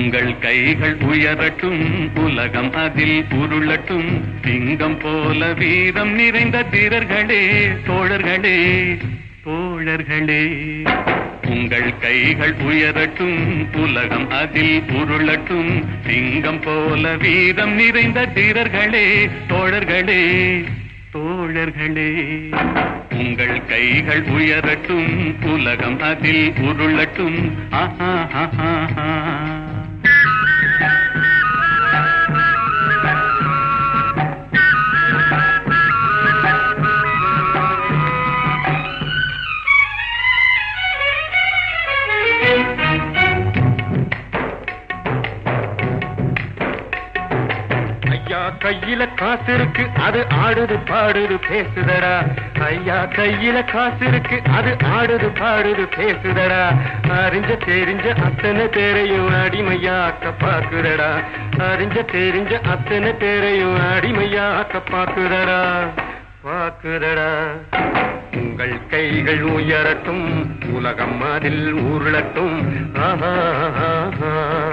உங்கள் கைகள் உயரட்டும் உலகம் அதில் உருளட்டும் சிங்கம் போல வீரம் நிறைந்த தீரர்களே தோழர்களே தோழர்களே உங்கள் கைகள் உயரட்டும் உலகம் அதில் உருளட்டும் சிங்கம் போல வீரம் நிறைந்த தீரர்களே தோழர்களே தோழர்களே உங்கள் கைகள் உயரட்டும் உலகம் அதில் உருளட்டும் ஆஹா ஆஹா ஆஹா ஐயா கையில காசு இருக்கு அது ஆடுது பாடுது பேசுதடா ஐயா கையில காசு இருக்கு அது ஆடுது பாடுது பேசுதடா அறிஞ்ச தெரிஞ்ச அத்தனை பேரையும் அடிமையாக்க பாக்குதடா அறிஞ்ச தெரிஞ்ச அத்தனை பேரையும் அடிமையாக்க பாக்குதடா பாக்குதடா உங்கள் கைகள் உயரட்டும் உலகம் அதில் உருளட்டும் ஆஹா ஆஹா.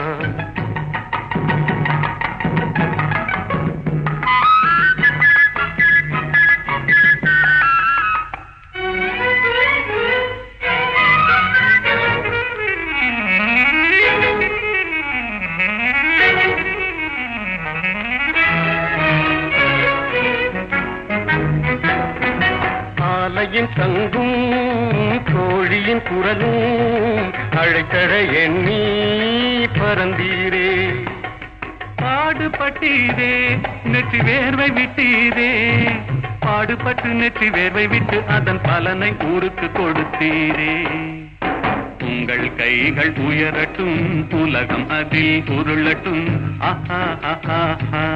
ஆலையின் தங்கும் கோழியின் குரலும் அழைத்தட எண்ணி பரந்தீரே பாடுபட்டீரே நெற்றி வேர்வை விட்டீரே பாடுபட்டு நெற்றி வேர்வை விட்டு அதன் பலனை ஊருக்கு கொடுத்தீரே உங்கள் கைகள் உயரட்டும் உலகம் அதில் உருளட்டும் ஆஹா ஆஹா ஆஹா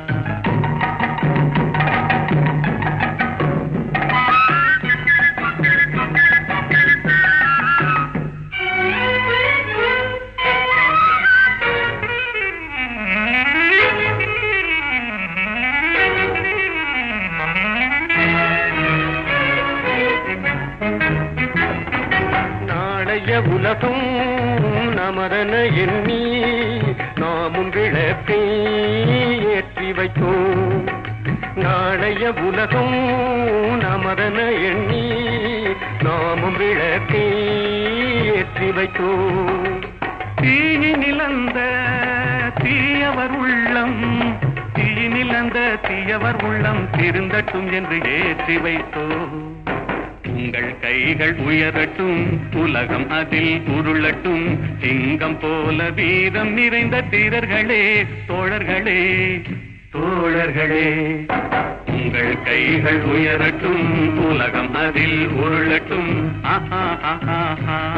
நாளைய உலகம் நமதன எண்ணி நாமும் விளக்கை ஏற்றி வைத்தோம் நாளைய உலகம் நமதன எண்ணி நாமும் விளக்கை ஏற்றி வைத்தோம் தீயினில் அந்த தீயவர் உள்ளம் தீயினில் அந்த தீயவர் உள்ளம் திருந்தட்டும் என்று ஏற்றி வைத்தோ உங்கள் கைகள் உயரட்டும் உலகம் அதில் உருளட்டும் சிங்கம் போல வீரம் நிறைந்த தீரர்களே தோழர்களே தோழர்களே உங்கள் கைகள் உயரட்டும் உலகம் அதில் உருளட்டும் ஆஹா ஆஹா ஆஹா